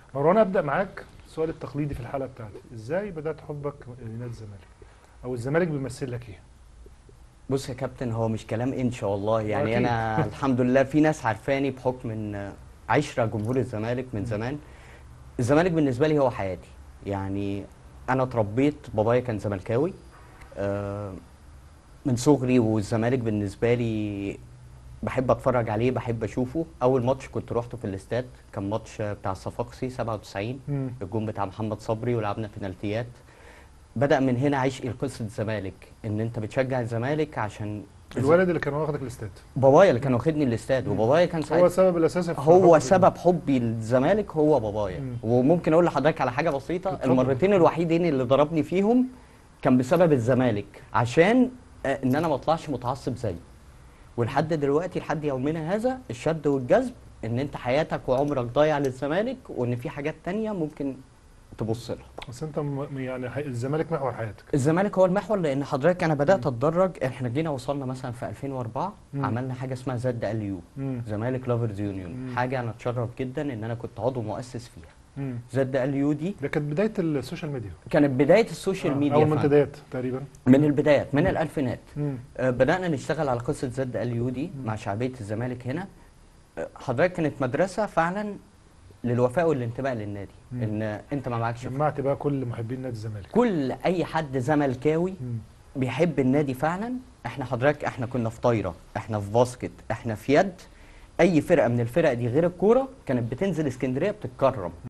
مروان ابدا معاك السؤال التقليدي في الحلقه بتاعتي ازاي بدات حبك لنادي الزمالك او الزمالك بيمثل لك ايه بص يا كابتن هو مش كلام ان شاء الله يعني أكيد. انا الحمد لله في ناس عارفاني بحكم ان عشره جمهور الزمالك من زمان الزمالك بالنسبه لي هو حياتي يعني انا اتربيت بابايا كان زملكاوي آه، من صغري والزمالك بالنسبه لي بحب اتفرج عليه بحب اشوفه اول ماتش كنت روحته في الاستاد كان ماتش بتاع الصفاقسي 97 مم. الجون بتاع محمد صبري ولعبنا بنالتيات بدا من هنا عشقي لقصه الزمالك ان انت بتشجع الزمالك عشان الولد اللي كان واخدك الاستاد بابايا اللي كان واخدني الاستاد وبابايا كان هو ساعتها السبب الاساسي في هو حبك سبب حبي للزمالك هو بابايا مم. وممكن اقول لحضرتك على حاجه بسيطه اتفضل. المرتين الوحيدين اللي ضربني فيهم كان بسبب الزمالك عشان آه، ان انا ما اطلعش متعصب زيه ولحد دلوقتي لحد يومنا هذا الشد والجذب ان انت حياتك وعمرك ضايع للزمالك وان في حاجات تانية ممكن تبص لها بس انت م- يعني حي- الزمالك محور حياتك الزمالك هو المحور لان حضرتك انا بدات اتدرج احنا جينا وصلنا مثلا في 2004 مم. عملنا حاجه اسمها زد ال يو مم. زمالك لافرز يونيون مم. حاجه انا اتشرف جدا ان انا كنت عضو مؤسس فيها مم. زد ال يو دي ده كانت بدايه السوشيال ميديا كانت بدايه السوشيال آه، ميديا اول فعلا. منتديات تقريبا من البدايات من الالفينات مم. آه، بدانا نشتغل على قصه زد ال يو دي مع شعبيه الزمالك هنا آه، حضرتك كانت مدرسه فعلا للوفاء والانتماء للنادي مم. ان انت ما معكش جمعت بقى كل محبين نادي الزمالك كل اي حد زملكاوي مم. بيحب النادي فعلا احنا حضرتك احنا كنا في طايره احنا في باسكت احنا في يد اي فرقه من الفرق دي غير الكوره كانت بتنزل اسكندريه بتتكرم